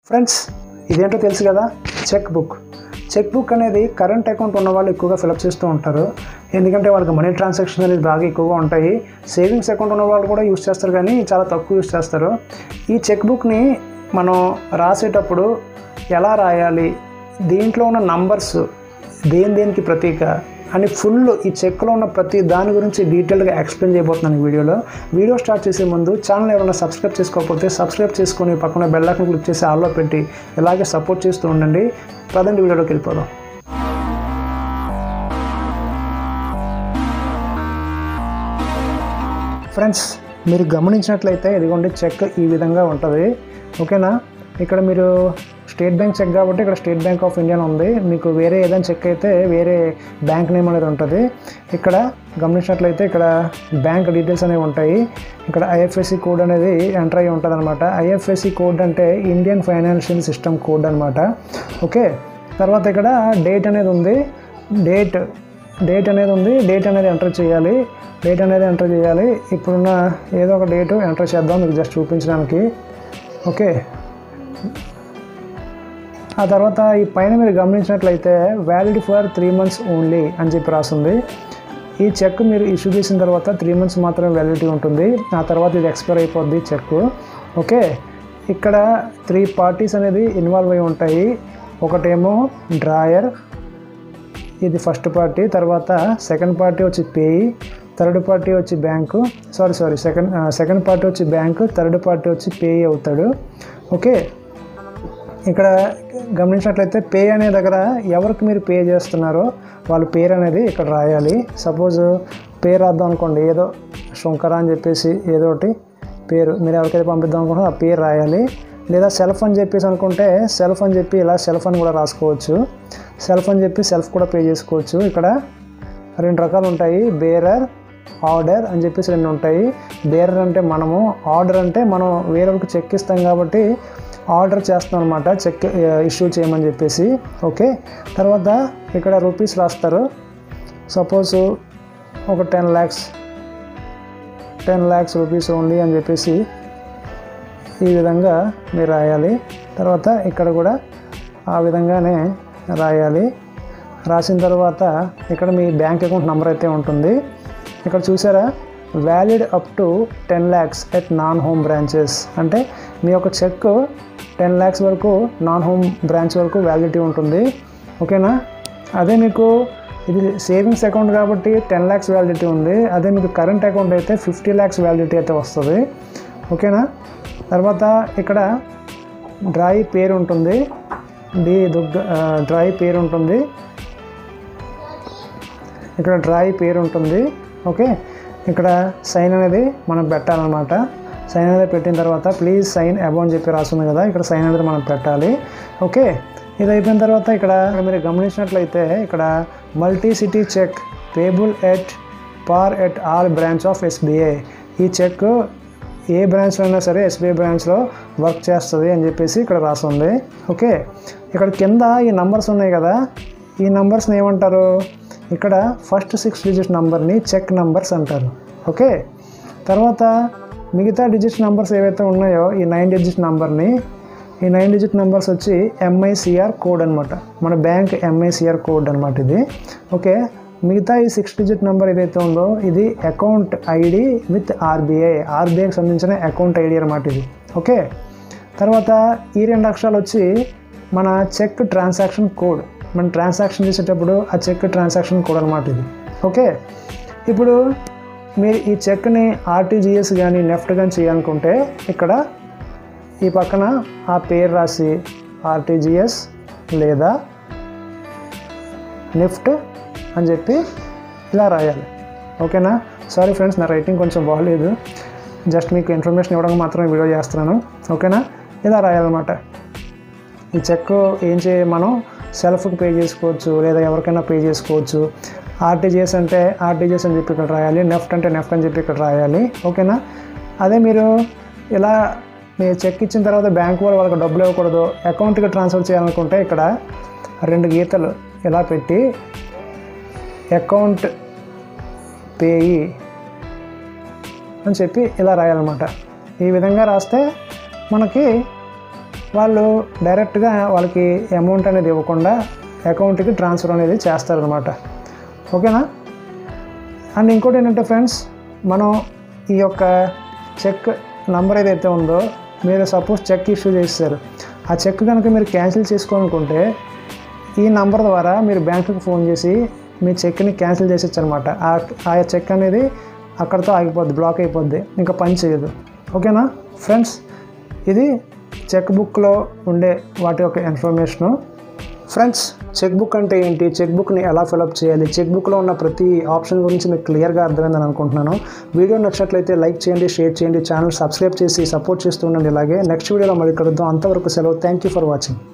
friends ఇదేంటో తెలుసు కదా చెక్ బుక్ చెక్ బుక్ అనేది కరెంట్ అకౌంట్ ఉన్న వాళ్ళు ఎక్కువగా ఫిలప్ చేస్తూ ఉంటారు ఎందుకంటే వాళ్ళకి మనీ ట్రాన్సాక్షన్ అనేది బాగా ఎక్కువగా ఉంటాయి సేవింగ్స్ అకౌంట్ ఉన్న వాళ్ళు కూడా యూస్ చేస్తారు కానీ చాలా తక్కువ యూస్ చేస్తారు ఈ చెక్ బుక్ని మనం రాసేటప్పుడు ఎలా రాయాలి దీంట్లో ఉన్న నంబర్స్ దేని దేనికి ప్రతీక అని ఫుల్ ఈ చెక్లో ఉన్న ప్రతి దాని గురించి డీటెయిల్గా ఎక్స్ప్లెయిన్ చేయబోతున్నాను ఈ వీడియోలో వీడియో స్టార్ట్ చేసే ముందు ఛానల్ ఎవరైనా సబ్స్క్రైబ్ చేసుకోకపోతే సబ్స్క్రైబ్ చేసుకొని పక్కన బెల్ ఐకాన్ క్లిక్ చేసి ఆల్లో పెట్టి ఇలాగే సపోర్ట్ చేస్తూ ఉండండి ప్రజెంట్ వీడియోలోకి వెళ్ళిపోదాం ఫ్రెండ్స్ మీరు గమనించినట్లయితే ఇదిగోండి చెక్ ఈ విధంగా ఉంటుంది ఓకేనా ఇక్కడ మీరు స్టేట్ బ్యాంక్ చెక్ కాబట్టి ఇక్కడ స్టేట్ బ్యాంక్ ఆఫ్ ఇండియా ఉంది మీకు వేరే ఏదైనా చెక్ అయితే వేరే బ్యాంక్ నేమ్ అనేది ఉంటుంది ఇక్కడ గమనించినట్లయితే ఇక్కడ బ్యాంక్ డీటెయిల్స్ అనేవి ఉంటాయి ఇక్కడ ఐఎఫ్ఎస్సి కోడ్ అనేది ఎంటర్ అయ్యి ఉంటుంది అనమాట ఐఎఫ్ఎస్సి కోడ్ అంటే ఇండియన్ ఫైనాన్షియల్ సిస్టమ్ కోడ్ అనమాట ఓకే తర్వాత ఇక్కడ డేట్ అనేది ఉంది డేట్ డేట్ అనేది ఉంది డేట్ అనేది ఎంటర్ చేయాలి డేట్ అనేది ఎంటర్ చేయాలి ఇప్పుడున్న ఏదో ఒక డేట్ ఎంటర్ చేద్దాం మీకు జస్ట్ చూపించడానికి ఓకే ఆ తర్వాత ఈ పైన మీరు గమనించినట్లయితే valid for three months only అని చెప్పి రాస్తుంది ఈ చెక్ మీరు ఇష్యూ చేసిన తర్వాత త్రీ మంత్స్ మాత్రమే వ్యాలిడిటీ ఉంటుంది ఆ తర్వాత ఇది ఎక్స్పైర్ అయిపోద్ది చెక్ ఓకే ఇక్కడ త్రీ పార్టీస్ అనేది ఇన్వాల్వ్ అయి ఉంటాయి ఒకటేమో డ్రాయర్ ఇది ఫస్ట్ పార్టీ తర్వాత సెకండ్ పార్టీ వచ్చి పేయి థర్డ్ పార్టీ వచ్చి bank sorry sorry second second party వచ్చి బ్యాంకు థర్డ్ పార్టీ వచ్చి పేయి అవుతాడు ఓకే ఇక్కడ గమనించినట్లయితే పే అనే దగ్గర ఎవరికి మీరు పే చేస్తున్నారో వాళ్ళ పేరు అనేది ఇక్కడ రాయాలి సపోజ్ పేరు రాద్దాం అనుకోండి ఏదో శంకర అని చెప్పేసి ఏదో ఒకటి పేరు మీరు ఎవరికైతే పంపిద్దాం అనుకుంటారో ఆ పేరు రాయాలి లేదా సెల్ఫ్ అని చెప్పేసి అనుకుంటే సెల్ఫ్ అని చెప్పి ఇలా సెల్ఫ్ అని కూడా రాసుకోవచ్చు సెల్ఫ్ అని చెప్పి సెల్ఫ్ కూడా పే చేసుకోవచ్చు ఇక్కడ రెండు రకాలు ఉంటాయి బేరర్ ఆర్డర్ అని చెప్పేసి రెండు ఉంటాయి బేరర్ అంటే మనము ఆర్డర్ అంటే మనం వేరొకరికి చెక్ ఇస్తాం కాబట్టి ఆర్డర్ చేస్తాం అనమాట చెక్ ఇష్యూ చేయమని చెప్పేసి ఓకే తర్వాత ఇక్కడ రూపీస్ రాస్తారు సపోజ్ ఒక ten lakhs ten lakhs rupees only అని చెప్పేసి ఈ విధంగా మీరు రాయాలి తర్వాత ఇక్కడ కూడా ఆ విధంగానే రాయాలి రాసిన తర్వాత ఇక్కడ మీ బ్యాంక్ అకౌంట్ నెంబర్ అయితే ఉంటుంది ఇక్కడ చూసారా valid up to ten lakhs at non home branches అంటే మీ యొక్క చెక్ టెన్ ల్యాక్స్ వరకు నాన్ హోమ్ బ్రాంచ్ వరకు వ్యాలిడిటీ ఉంటుంది ఓకేనా అదే మీకు ఇది సేవింగ్స్ అకౌంట్ కాబట్టి టెన్ ల్యాక్స్ వ్యాలిడిటీ ఉంది అదే మీకు కరెంట్ అకౌంట్ అయితే ఫిఫ్టీ ల్యాక్స్ వ్యాలిడిటీ అయితే వస్తుంది ఓకేనా తర్వాత ఇక్కడ డ్రాయి పేరు ఉంటుంది డి దుగ్గ డ్రాయి పేరు ఉంటుంది ఇక్కడ డ్రాయి పేరు ఉంటుంది ఓకే ఇక్కడ సైన్ అనేది మనం పెట్టాలన్నమాట సైన్ అనేది పెట్టిన తర్వాత ప్లీజ్ సైన్ అబౌ అని చెప్పి రాస్తుంది కదా ఇక్కడ సైన్ అనేది మనం పెట్టాలి ఓకే ఇది అయిపోయిన తర్వాత ఇక్కడ మీరు గమనించినట్లయితే ఇక్కడ multi city cheque payable at par at all branch of SBI ఈ చెక్ ఏ బ్రాంచ్లో అయినా సరే ఎస్బీఐ బ్రాంచ్లో వర్క్ చేస్తుంది అని చెప్పేసి ఇక్కడ రాస్తుంది ఓకే ఇక్కడ కింద ఈ నంబర్స్ ఉన్నాయి కదా ఈ నంబర్స్ని ఏమంటారు ఇక్కడ ఫస్ట్ సిక్స్ డిజిట్ నెంబర్ని చెక్ నెంబర్స్ అంటారు ఓకే తర్వాత మిగతా డిజిట్ నెంబర్స్ ఏవైతే ఉన్నాయో ఈ నైన్ డిజిట్ నెంబర్ని ఈ నైన్ డిజిట్ నెంబర్స్ వచ్చి ఎంఐసిఆర్ కోడ్ అనమాట మన బ్యాంక్ ఎంఐసిఆర్ కోడ్ అనమాట ఇది ఓకే మిగతా ఈ సిక్స్ డిజిట్ నెంబర్ ఏదైతే ఉందో ఇది అకౌంట్ ఐడి విత్ ఆర్బీఐ ఆర్బీఐకి సంబంధించిన అకౌంట్ ఐడి అనమాట ఇది ఓకే తర్వాత ఈ రెండు అక్షరాలు వచ్చి మన చెక్ ట్రాన్సాక్షన్ కోడ్ మనం ట్రాన్సాక్షన్ చేసేటప్పుడు ఆ చెక్ ట్రాన్సాక్షన్ కోడ్ అనమాట ఇది ఓకే ఇప్పుడు మీరు ఈ చెక్ని ఆర్టీజీఎస్ కానీ నెఫ్ట్ కానీ చేయాలనుకుంటే ఇక్కడ ఈ పక్కన ఆ పేరు రాసి ఆర్టీజీఎస్ లేదా నిఫ్ట్ అని చెప్పి ఇలా రాయాలి ఓకేనా సారీ ఫ్రెండ్స్ నా రైటింగ్ కొంచెం బాగలేదు జస్ట్ మీకు ఇన్ఫర్మేషన్ ఇవ్వడానికి మాత్రమే వీడియో చేస్తున్నాను ఓకేనా ఇలా రాయాలన్నమాట ఈ చెక్ ఏం చేయ మనం సెల్ఫ్కి పే చేసుకోవచ్చు లేదా ఎవరికైనా పే చేసుకోవచ్చు ఆర్టీజీఎస్ అంటే ఆర్టీజీఎస్ అని చెప్పి ఇక్కడ రాయాలి నెఫ్ట్ అంటే నెఫ్ట్ అని చెప్పి ఇక్కడ రాయాలి ఓకేనా అదే మీరు ఇలా మీరు చెక్ ఇచ్చిన తర్వాత బ్యాంక్ వాళ్ళు వాళ్ళకి డబ్బులు ఇవ్వకూడదు అకౌంట్కి ట్రాన్స్ఫర్ చేయాలనుకుంటే ఇక్కడ రెండు గీతలు ఇలా పెట్టి అకౌంట్ పేయి అని చెప్పి ఇలా రాయాలన్నమాట ఈ విధంగా రాస్తే మనకి వాళ్ళు డైరెక్ట్గా వాళ్ళకి అమౌంట్ అనేది ఇవ్వకుండా అకౌంట్కి ట్రాన్స్ఫర్ అనేది చేస్తారనమాట ఓకేనా అండ్ ఇంకోటి ఏంటంటే ఫ్రెండ్స్ మనం ఈ యొక్క చెక్ నంబర్ ఏదైతే ఉందో మీరు సపోజ్ చెక్ ఇష్యూ చేస్తారు ఆ చెక్ కనుక మీరు క్యాన్సిల్ చేసుకోవాలనుకుంటే ఈ నంబర్ ద్వారా మీరు బ్యాంకుకి ఫోన్ చేసి మీ చెక్ని క్యాన్సిల్ చేసేచ్చు అనమాట ఆ చెక్ అనేది అక్కడితో ఆగిపోద్ది బ్లాక్ అయిపోద్ది ఇంకా పని చేయదు ఓకేనా ఫ్రెండ్స్ ఇది చెక్ బుక్లో ఉండే వాటి యొక్క ఇన్ఫర్మేషను ఫ్రెండ్స్ చెక్ బుక్ అంటే ఏంటి చెక్ బుక్ని ఎలా ఫిలప్ చేయాలి చెక్ బుక్లో ఉన్న ప్రతి ఆప్షన్ గురించి మీకు క్లియర్గా అర్థమైందని అనుకుంటున్నాను వీడియో నచ్చినట్లయితే లైక్ చేయండి షేర్ చేయండి ఛానల్ సబ్స్క్రైబ్ చేసి సపోర్ట్ చేస్తూ ఉండండి ఇలాగే నెక్స్ట్ వీడియోలో మళ్ళీ కలుద్దాం అంతవరకు సెలవు థ్యాంక్ యూ ఫర్ వాచింగ్